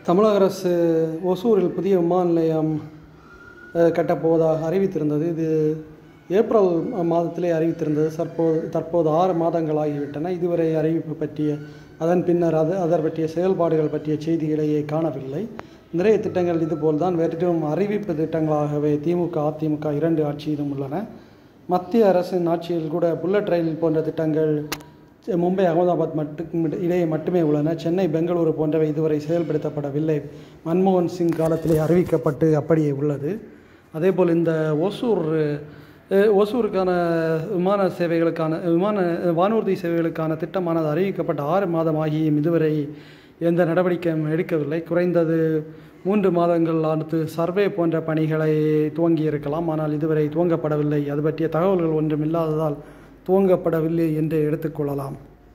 தமிழக அரசு ஒசூரில் புதிய விமான நிலையம் அஹ், கட்டப்போவதாக அறிவித்திருந்தது இது ஏப்ரல் மாதத்திலே அறிவித்திருந்தது தற்போது தற்போது ஆறு மாதங்கள் ஆகிவிட்டன இதுவரை அறிவிப்பு பற்றிய அதன் பின்னர் அது அதர் பற்றிய செயல்பாடுகள் பற்றிய செய்திகளையே காணவில்லை நிறைய திட்டங்கள் இதுபோல் தான் வெறும் அறிவிப்பு திட்டங்களாகவே திமுக அதிமுக இரண்டு ஆட்சியிலும் உள்ளன மத்திய அரசின் ஆட்சியில் கூட புல்லட் ரயில் போன்ற திட்டங்கள் செ- மும்பை அகமதாபாத் மட்டும் இடையே மட்டுமே உள்ளன சென்னை பெங்களூரு போன்றவை இதுவரை செயல்படுத்தப்படவில்லை மன்மோகன் சிங் காலத்திலே அறிவிக்கப்பட்டு அப்படியே உள்ளது அதேபோல் இந்த ஓசூர் அஹ், ஓசூருக்கான விமான சேவைகளுக்கான விமான வானூர்தி சேவைகளுக்கான திட்டமானது அறிவிக்கப்பட்ட ஆறு மாதம் ஆகியும் இதுவரை எந்த நடவடிக்கையும் எடுக்கவில்லை குறைந்தது மூன்று மாதங்கள் அடுத்து சர்வே போன்ற பணிகளை துவங்கி இருக்கலாம் ஆனால் இதுவரை துவங்கப்படவில்லை அது பற்றிய தகவல்கள் ஒன்றும் இல்லாததால் துவங்கப்படவில்லை என்று எடுத்துக்கொள்ளலாம்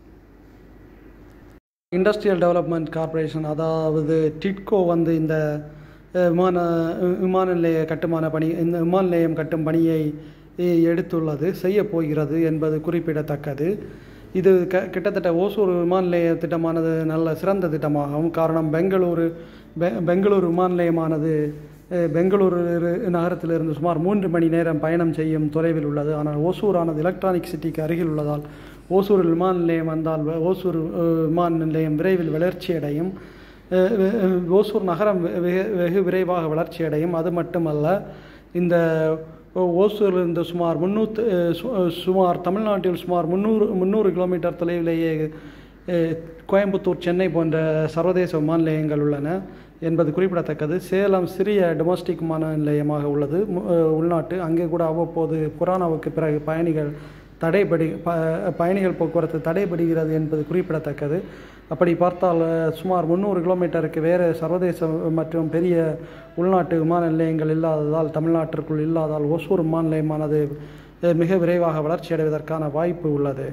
இண்டஸ்ட்ரியல் டெவலப்மெண்ட் கார்ப்பரேஷன் அதாவது டிட்கோ வந்து இந்த அஹ், விமான விமான நிலைய கட்டுமான பணி இந்த விமான நிலையம் கட்டும் பணியை அஹ், எடுத்துள்ளது செய்ய போகிறது என்பது குறிப்பிடத்தக்கது இது க கிட்டத்தட்ட ஓசூர் விமான நிலைய திட்டமானது நல்ல சிறந்த திட்டமாகும் காரணம் பெங்களூரு பெ பெங்களூரு விமான நிலையமானது அஹ், பெங்களூரு இரு- நகரத்திலிருந்து சுமார் மூன்று மணி நேரம் பயணம் செய்யும் தொலைவில் உள்ளது ஆனால் ஓசூரானது எலக்ட்ரானிக் சிட்டிக்கு அருகில் உள்ளதால் ஓசூர் விமான நிலையம் வந்தால் வ- ஓசூர் அஹ், விமான நிலையம் விரைவில் வளர்ச்சியடையும் அஹ், வெ- அஹ், ஓசூர் நகரம் வெ- வெகு வெகு விரைவாக வளர்ச்சியடையும் அது மட்டுமல்ல இந்த ஓ- ஓசூரிலிருந்து சுமார் முந்நூற்று அஹ், சு- அஹ், சுமார் தமிழ்நாட்டில் சுமார் முந்நூறு முந்நூறு கிலோமீட்டர் தொலைவிலேயே அஹ், கோயம்புத்தூர் சென்னை போன்ற சர்வதேச விமான நிலையங்கள் உள்ளன என்பது குறிப்பிடத்தக்கது சேலம் சிறிய டொமஸ்டிக் விமான நிலையமாக உள்ளது மு- அஹ், உள்நாட்டு அங்கே கூட அவ்வப்போது கொரோனாவுக்கு பிறகு பயணிகள் தடைபடி ப பயணிகள் போக்குவரத்து தடைபடுகிறது என்பது குறிப்பிடத்தக்கது அப்படி பார்த்தால் அஹ், சுமார் முந்நூறு கிலோமீட்டருக்கு வேறு சர்வதேச மற்றும் பெரிய உள்நாட்டு விமான நிலையங்கள் இல்லாததால் தமிழ்நாட்டிற்குள் இல்லாததால் ஒசூர் விமான நிலையமானது அஹ், மிக விரைவாக வளர்ச்சி அடைவதற்கான வாய்ப்பு உள்ளது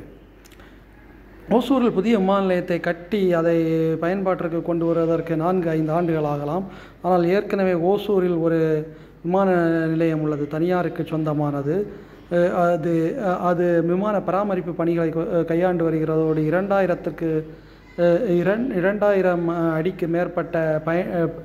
ஓசூரில் புதிய விமான நிலையத்தை கட்டி அதை பயன்பாட்டிற்கு கொண்டு வருவதற்கு நான்கு ஐந்து ஆண்டுகள் ஆகலாம் ஆனால் ஏற்கனவே ஓசூரில் ஒரு விமான நிலையம் உள்ளது தனியாருக்கு சொந்தமானது அஹ் அது அஹ் அது விமான பராமரிப்பு பணிகளை கொ- அஹ் கையாண்டு வருகிறதோடு இரண்டாயிரத்துக்கு அஹ் இரண் இரண்டாயிரம் அஹ், அடிக்கு மேற்பட்ட பய அஹ்,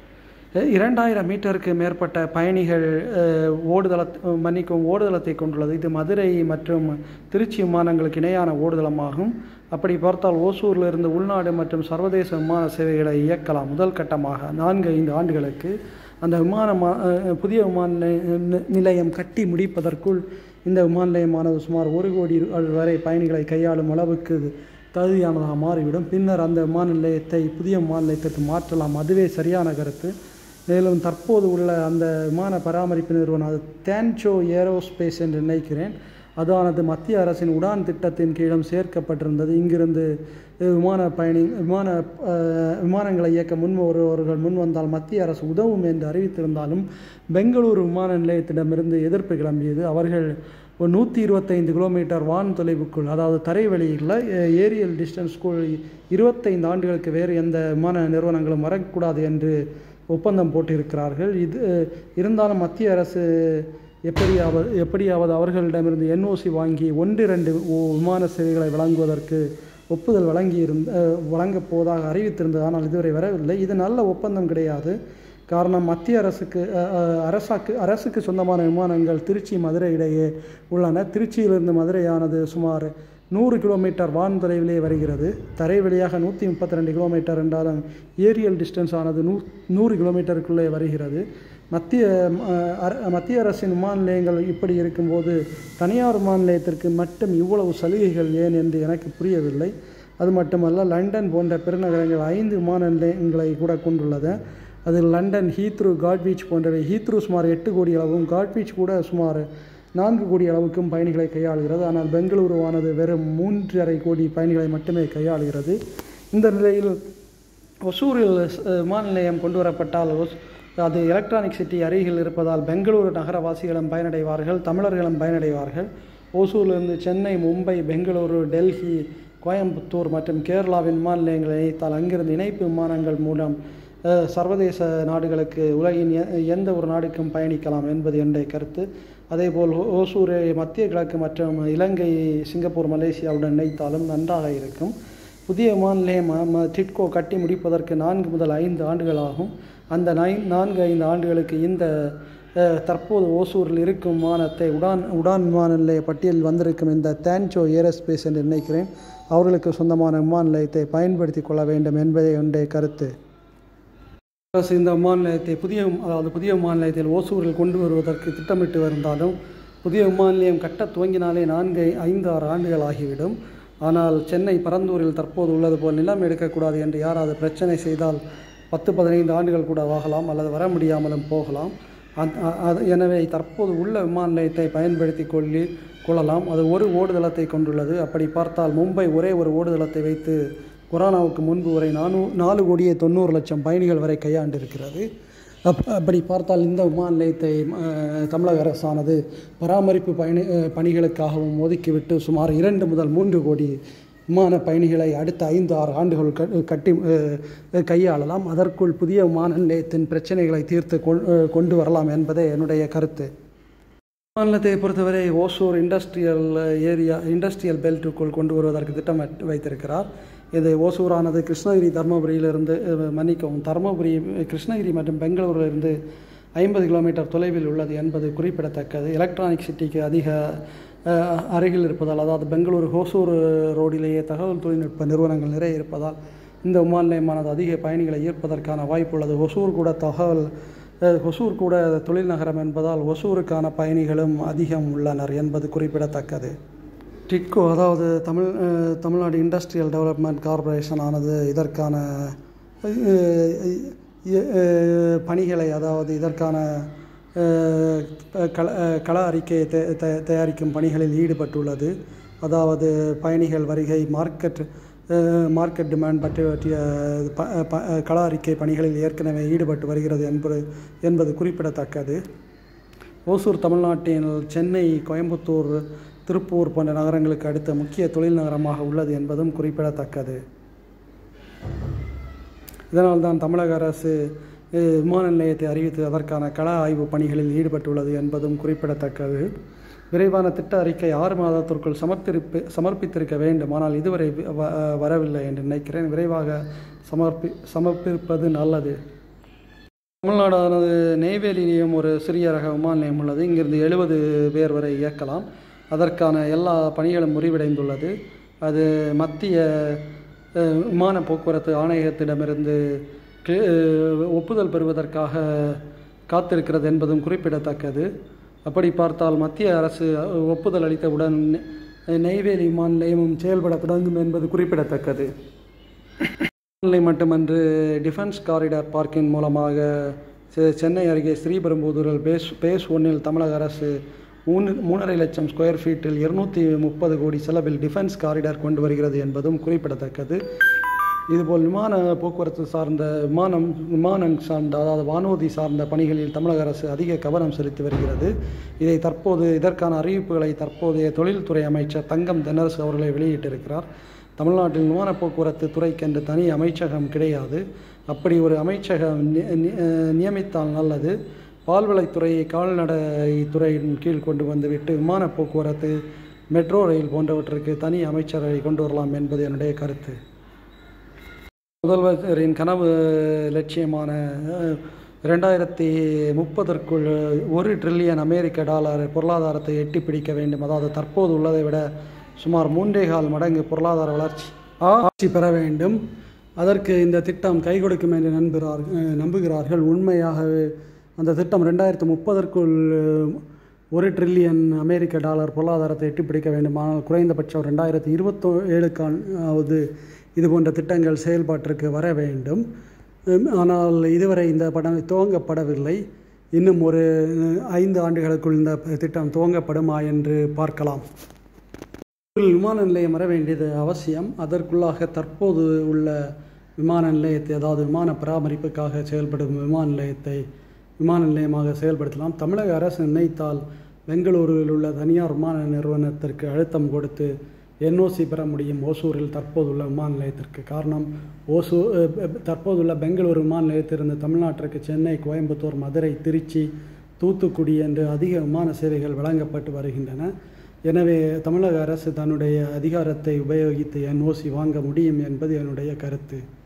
இரண்டாயிரம் மீட்டருக்கு மேற்பட்ட பயணிகள் அஹ், ஓடுதள மன்னிக்கும் ஓடுதளத்தை கொண்டுள்ளது இது மதுரை மற்றும் திருச்சி விமானங்களுக்கு இணையான ஓடுதளமாகும் அப்படி பார்த்தால் ஓசூரில் இருந்து உள்நாடு மற்றும் சர்வதேச விமான சேவைகளை இயக்கலாம் முதல் கட்டமாக நான்கு ஐந்து ஆண்டுகளுக்கு அந்த விமான மா- அஹ், புதிய விமான நிலைய- நி- நிலையம் கட்டி முடிப்பதற்குள் இந்த விமான நிலையமானது சுமார் ஒரு கோடி ரு- வரை பயணிகளை கையாளும் அளவுக்கு தகுதியானதாக மாறிவிடும் பின்னர் அந்த விமான நிலையத்தை புதிய விமான நிலையத்திற்கு மாற்றலாம் அதுவே சரியான கருத்து மேலும் தற்போது உள்ள அந்த விமான பராமரிப்பு நிறுவனம் அது தேன்சோ ஏரோஸ்பேஸ் என்று நினைக்கிறேன் அதானது மத்திய அரசின் உடான் திட்டத்தின் கீழும் சேர்க்கப்பட்டிருந்தது இங்கிருந்து அஹ், விமான பயணி விமான அஹ், விமானங்களை இயக்க முன் வருபவர்கள் முன் வந்தால் மத்திய அரசு உதவும் என்று அறிவித்திருந்தாலும் பெங்களூரு விமான நிலையத்திடமிருந்து எதிர்ப்பு கிளம்பியது அவர்கள் ஒரு நூற்றி இருபத்தைந்து கிலோமீட்டர் வான் தொலைவுக்குள் அதாவது தரைவழியில் ஏரியல் டிஸ்டன்ஸ்க்குள் இருபத்தைந்து ஆண்டுகளுக்கு வேறு எந்த விமான நிறுவனங்களும் வரக்கூடாது என்று ஒப்பந்தம் போட்டிருக்கிறார்கள் இது அஹ், இருந்தாலும் மத்திய அரசு எப்படியாவது எப்படியாவது அவர்களிடமிருந்து என்ஓசி வாங்கி ஒன்று இரண்டு ஓ- விமான சேவைகளை வழங்குவதற்கு ஒப்புதல் வழங்கி இருந்த அஹ், வழங்கப் போவதாக அறிவித்திருந்தது ஆனால் இதுவரை வரவில்லை இது நல்ல ஒப்பந்தம் கிடையாது காரணம் மத்திய அரசுக்கு அஹ், அஹ், அரசாக்கு அரசுக்கு சொந்தமான விமானங்கள் திருச்சி மதுரை இடையே உள்ளன திருச்சியிலிருந்து மதுரையானது சுமார் நூறு கிலோமீட்டர் வான் தொலைவிலே வருகிறது தரை வழியாக நூற்றி முப்பத்தி ரெண்டு கிலோமீட்டர் என்றாலும் ஏரியல் டிஸ்டன்ஸ் ஆனது நூ நூறு கிலோமீட்டருக்குள்ளே வருகிறது மத்திய அஹ், அர- மத்திய அரசின் விமான நிலையங்கள் இப்படி இருக்கும்போது தனியார் விமான நிலையத்திற்கு மட்டும் இவ்வளவு சலுகைகள் ஏன் என்று எனக்கு புரியவில்லை அது மட்டுமல்ல லண்டன் போன்ற பெருநகரங்கள் ஐந்து விமான நிலையங்களை கூட கொண்டுள்ளது அதில் லண்டன் ஹீத்ரூ காட்பீச் போன்றவை ஹீத்ரூ சுமார் எட்டு கோடி அளவும் காட்பீச் கூட சுமார் நான்கு கோடி அளவுக்கும் பயணிகளை கையாளுகிறது ஆனால் பெங்களூருவானது வெறும் மூன்றரை கோடி பயணிகளை மட்டுமே கையாளுகிறது இந்த நிலையில் ஒசூரில் அஹ், விமான நிலையம் கொண்டு வரப்பட்டால் ஒஸ்- அது எலக்ட்ரானிக் சிட்டி அருகில் இருப்பதால் பெங்களூரு நகரவாசிகளும் பயனடைவார்கள் தமிழர்களும் பயனடைவார்கள் ஓசூரிலிருந்து சென்னை மும்பை பெங்களூரு டெல்லி கோயம்புத்தூர் மற்றும் கேரளாவின் விமான நிலையங்களை இணைத்தால் அங்கிருந்து இணைப்பு விமானங்கள் மூலம் அஹ், சர்வதேச நாடுகளுக்கு உலகின் எ- எந்த ஒரு நாடுக்கும் பயணிக்கலாம் என்பது என்னுடைய கருத்து அதேபோல் ஓ- ஓசூரை மத்திய கிழக்கு மற்றும் இலங்கை சிங்கப்பூர் மலேசியாவுடன் இணைத்தாலும் நன்றாக இருக்கும் புதிய விமான நிலையம் ம- ம- டிட்கோ கட்டி முடிப்பதற்கு நான்கு முதல் ஐந்து ஆண்டுகள் ஆகும் அந்த நை நான்கு ஐந்து ஆண்டுகளுக்கு இந்த அஹ், தற்போது ஓசூரில் இருக்கும் விமானத்தை உடான் உடான் விமான நிலைய பட்டியலில் வந்திருக்கும் இந்த தேன்சோ ஏரோஸ்பேஸ் என்று நினைக்கிறேன் அவர்களுக்கு சொந்தமான விமான நிலையத்தை பயன்படுத்தி கொள்ள வேண்டும் என்பதே என்னுடைய கருத்து அரசு இந்த விமான நிலையத்தை புதிய அதாவது புதிய விமான நிலையத்தில் ஓசூரில் கொண்டு வருவதற்கு திட்டமிட்டு இருந்தாலும் புதிய விமான நிலையம் கட்ட துவங்கினாலே நான்கு ஐந்து ஆறு ஆண்டுகள் ஆகிவிடும் ஆனால் சென்னை பரந்தூரில் தற்போது உள்ளது போல் நிலம் எடுக்கக்கூடாது என்று யாராவது பிரச்சனை செய்தால் பத்து பதினைந்து ஆண்டுகள் கூட ஆகலாம் அல்லது வர முடியாமலும் போகலாம் அத்- அ- அது எனவே தற்போது உள்ள விமான நிலையத்தை பயன்படுத்தி கொள்ளி கொள்ளலாம் அது ஒரு ஓடுதளத்தை கொண்டுள்ளது அப்படி பார்த்தால் மும்பை ஒரே ஒரு ஓடுதளத்தை வைத்து கொரோனாவுக்கு முன்பு வரை நானூ நாலு கோடியே தொண்ணூறு லட்சம் பயணிகள் வரை கையாண்டிருக்கிறது அப் அப்படி பார்த்தால் இந்த விமான நிலையத்தை அஹ், தமிழக அரசானது பராமரிப்பு பயணி அஹ், பணிகளுக்காகவும் ஒதுக்கிவிட்டு சுமார் இரண்டு முதல் மூன்று கோடி விமான பயணிகளை அடுத்த ஐந்து ஆறு ஆண்டுகள் க- கட்டி அஹ், கையாளலாம் அதற்குள் புதிய விமான நிலையத்தின் பிரச்சனைகளை தீர்த்து கொ- அஹ், கொண்டு வரலாம் என்பதே என்னுடைய கருத்து மாநிலத்தை பொறுத்தவரை ஓசூர் இண்டஸ்ட்ரியல் ஏரியா இண்டஸ்ட்ரியல் பெல்ட்டுக்குள் கொண்டு வருவதற்கு திட்டம் வைத்திருக்கிறார் இது ஓசூரானது கிருஷ்ணகிரி தருமபுரியிலிருந்து அஹ், மன்னிக்கவும் தருமபுரி கிருஷ்ணகிரி மற்றும் பெங்களூரிலிருந்து ஐம்பது கிலோமீட்டர் தொலைவில் உள்ளது என்பது குறிப்பிடத்தக்கது எலக்ட்ரானிக் சிட்டிக்கு அதிக அஹ், அருகில் இருப்பதால் அதாவது பெங்களூரு ஹோசூர் ரோடிலேயே தகவல் தொழில்நுட்ப நிறுவனங்கள் நிறைய இருப்பதால் இந்த விமான நிலையமானது அதிக பயணிகளை ஈர்ப்பதற்கான வாய்ப்பு உள்ளது ஒசூர் கூட தகவல் அஹ், ஒசூர் கூட தொழில் நகரம் என்பதால் ஒசூருக்கான பயணிகளும் அதிகம் உள்ளனர் என்பது குறிப்பிடத்தக்கது டிட்கோ அதாவது தமிழ் அஹ், தமிழ்நாடு இண்டஸ்ட்ரியல் டெவலப்மெண்ட் கார்ப்பரேஷன் ஆனது இதற்கான அஹ், அஹ், பணிகளை அதாவது இதற்கான அஹ், கள அஹ், கள அறிக்கையை தே- தே- தயாரிக்கும் பணிகளில் ஈடுபட்டுள்ளது அதாவது பயணிகள் வருகை மார்க்கெட் அஹ், மார்க்கெட் டிமாண்ட் பற்றிய ப- ப- கள அறிக்கை பணிகளில் ஏற்கனவே ஈடுபட்டு வருகிறது என்பது என்பது குறிப்பிடத்தக்கது ஓசூர் தமிழ்நாட்டில் சென்னை கோயம்புத்தூர் திருப்பூர் போன்ற நகரங்களுக்கு அடுத்த முக்கிய தொழில் நகரமாக உள்ளது என்பதும் குறிப்பிடத்தக்கது இதனால் தான் தமிழக அரசு அஹ், விமான நிலையத்தை அறிவித்து அதற்கான கள ஆய்வு பணிகளில் ஈடுபட்டுள்ளது என்பதும் குறிப்பிடத்தக்கது விரைவான திட்ட அறிக்கை ஆறு மாதத்திற்குள் சமர்ப்பித்திருப்ப சமர்ப்பித்திருக்க வேண்டும் ஆனால் இதுவரை வி- வ- வரவில்லை என்று நினைக்கிறேன் விரைவாக சமர்ப்பி சமர்ப்பிப்பது நல்லது தமிழ்நாடானது நெய்வேலியிலும் ஒரு சிறிய ரக விமான நிலையம் உள்ளது இங்கிருந்து எழுபது பேர் வரை இயக்கலாம் அதற்கான எல்லா பணிகளும் முறிவடைந்துள்ளது அது மத்திய அஹ், விமான போக்குவரத்து ஆணையகத்திடமிருந்து கி- அஹ், ஒப்புதல் பெறுவதற்காக காத்திருக்கிறது என்பதும் குறிப்பிடத்தக்கது அப்படி பார்த்தால் மத்திய அரசு அஹ், ஒப்புதல் அளித்தவுடன் நெ- நெய்வேலி விமான நிலையமும் செயல்பட தொடங்கும் என்பது குறிப்பிடத்தக்கது நிலை மட்டுமன்று டிஃபென்ஸ் காரிடார் பார்க்கின் மூலமாக செ- சென்னை அருகே ஸ்ரீபெரும்புதூரில் பேஸ் பேஸ் ஒன்றில் தமிழக அரசு மூணு மூணரை லட்சம் ஸ்கொயர் ஃபீட்டில் இருநூற்றி முப்பது கோடி செலவில் டிஃபென்ஸ் காரிடார் கொண்டு வருகிறது என்பதும் குறிப்பிடத்தக்கது இதுபோல் விமான போக்குவரத்து சார்ந்த விமானம் விமானம் சார்ந்த அதாவது வானூர்தி சார்ந்த பணிகளில் தமிழக அரசு அதிக கவனம் செலுத்தி வருகிறது இதை தற்போது இதற்கான அறிவிப்புகளை தற்போதைய தொழில்துறை அமைச்சர் தங்கம் தென்னரசு அவர்களை வெளியிட்டிருக்கிறார் தமிழ்நாட்டில் விமான போக்குவரத்து துறைக்கென்று தனி அமைச்சகம் கிடையாது அப்படி ஒரு அமைச்சகம் நி- நி- அஹ் நியமித்தால் நல்லது பால்வளைத்துறையை கால்நடை துறையின் கீழ் கொண்டு வந்துவிட்டு விமான போக்குவரத்து மெட்ரோ ரயில் போன்றவற்றுக்கு தனி அமைச்சரை கொண்டு வரலாம் என்பது என்னுடைய கருத்து முதல்வரின் கனவு லட்சியமான அஹ், ரெண்டாயிரத்தி முப்பதற்குள் ஒரு ட்ரில்லியன் அமெரிக்க டாலர் பொருளாதாரத்தை எட்டி பிடிக்க வேண்டும் அதாவது தற்போது உள்ளதை விட சுமார் மூன்றே கால் மடங்கு பொருளாதார வளர்ச்சி ஆட்சி பெற வேண்டும் அதற்கு இந்த திட்டம் கை கொடுக்கும் என்று நம்புகிறார் அஹ், நம்புகிறார்கள் உண்மையாகவே அந்த திட்டம் ரெண்டாயிரத்து முப்பதற்குள் ஒரு ட்ரில்லியன் அமெரிக்க டாலர் பொருளாதாரத்தை எட்டி பிடிக்க வேண்டுமானால் குறைந்தபட்சம் ரெண்டாயிரத்தி இருபத்தோ ஏழுக்காவது இது போன்ற திட்டங்கள் செயல்பாட்டிற்கு வர வேண்டும் உம், ஆனால் இதுவரை இந்த படம் துவங்கப்படவில்லை இன்னும் ஒரு அஹ், ஐந்து ஆண்டுகளுக்குள் இந்த திட்டம் துவங்கப்படுமா என்று பார்க்கலாம் ஒரு விமான நிலையம் வர வேண்டியது அவசியம் அதற்குள்ளாக தற்போது உள்ள விமான நிலையத்தை அதாவது விமான பராமரிப்புக்காக செயல்படும் விமான நிலையத்தை விமான நிலையமாக செயல்படுத்தலாம் தமிழக அரசு நினைத்தால் பெங்களூருவில் உள்ள தனியார் விமான நிறுவனத்திற்கு அழுத்தம் கொடுத்து என்ஓசி பெற முடியும் ஓசூரில் தற்போதுள்ள விமான நிலையத்திற்கு காரணம் ஓசூர் அஹ், அஹ், தற்போதுள்ள பெங்களூரு விமான நிலையத்திலிருந்து தமிழ்நாட்டிற்கு சென்னை கோயம்புத்தூர் மதுரை திருச்சி தூத்துக்குடி என்று அதிக விமான சேவைகள் வழங்கப்பட்டு வருகின்றன எனவே தமிழக அரசு தன்னுடைய அதிகாரத்தை உபயோகித்து என்ஓசி வாங்க முடியும் என்பது என்னுடைய கருத்து